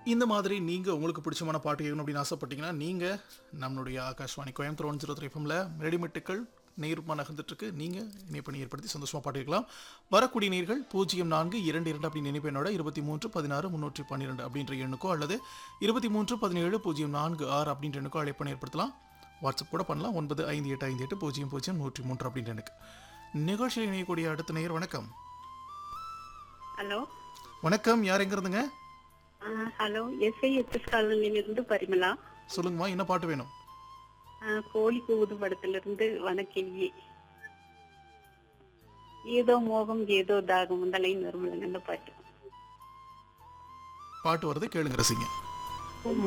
இந்த மாதிரி நீங்கள் உங்களுக்கு பிடிச்சமான பாட்டு கேட்கணும் அப்படின்னு ஆசைப்பட்டீங்கன்னா நீங்கள் நம்மளுடைய Akashvani Coimbatore one zero three எஃப்எம்ல ரெடிமேட்டுகள் நேர்மா நகர்ந்துட்டுருக்கு நீங்கள் இணைப்பணி ஏற்படுத்தி சந்தோஷமாக பாட்டு கேட்கலாம் வரக்கூடிய நீர்கள் பூஜ்ஜியம் நான்கு இரண்டு இரண்டு அப்படின்னு நினைப்பெண்ணோட இருபத்தி மூன்று பதினாறு முந்நூற்றி பன்னிரெண்டு அப்படின்ற எண்ணுக்கோ அல்லது இருபத்தி மூன்று பதினேழு பூஜ்ஜியம் நான்கு ஆறு அப்படின்ற எண்ணுக்கோ அழைப்பணி ஏற்படுத்தலாம் வாட்ஸ்அப் கூட பண்ணலாம் ஒன்பது ஐந்து எட்டு ஐந்து எட்டு பூஜ்ஜியம் பூஜ்ஜியம் நூற்றி மூன்று அப்படின்ற எனக்கு நிகழ்ச்சியில் இணையக்கூடிய அடுத்த நேயர் வணக்கம் ஹலோ வணக்கம் யார் எங்க இருந்துங்க ஆ, ஹலோ எஸ்ஐ எஸ்எஸ் காலனிலிருந்து பரிமலா சொல்லுங்கம்மா என்ன பாட்டு வேணும் ஆ, கோழி கூவுது படத்திலிருந்து வனக்கிளியே ஏதோ மோகம் ஏதோ தாகம் அந்த லைன் வரும் அந்த பாட்டு பாட்டு வருது கேளுங்க ரசிங்க